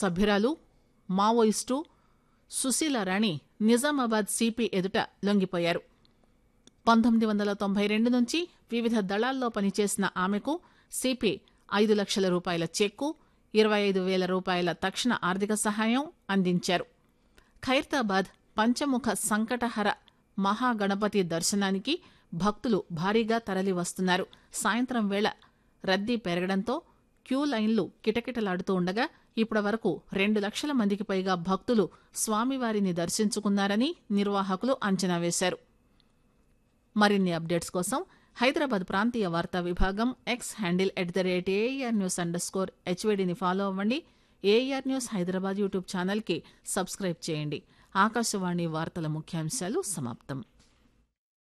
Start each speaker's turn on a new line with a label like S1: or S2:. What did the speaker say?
S1: సభ్యురాలు Maoist Susheela Rani Nizamabad CP ఎదుట లొంగిపోయారు పంతొమ్మిది వందల తొంభై రెండు నుంచి వివిధ దళాల్లో పనిచేసిన ఆమెకు సిపి ఐదు లక్షల రూపాయల చెక్కు ఇరవై ఐదు వేల రూపాయల తక్షణ ఆర్థిక సహాయం అందించారు ఖైరతాబాద్ పంచముఖ సంకటహర మహాగణపతి దర్శనానికి భక్తులు భారీగా తరలి వస్తున్నారు సాయంత్రం వేళ రద్దీ పెరగడంతో క్యూ లైన్లు కిటకిటలాడుతూ ఉండగా ఇప్పటి వరకు రెండు లక్షల మందికి పైగా భక్తులు స్వామివారిని దర్శించుకున్నారని నిర్వాహకులు అంచనా వేశారు మరిన్ని అప్డేట్స్ కోసం హైదరాబాద్ ప్రాంతీయ వార్తా విభాగం X handle at the rate AIR news under score హెచ్వేడిని ఫాలో అవ్వండి ఏఆర్ న్యూస్ హైదరాబాద్ యూట్యూబ్ ఛానల్కి సబ్స్క్రైబ్ చేయండి ఆకాశవాణి వార్తల ముఖ్యాంశాలు సమాప్తం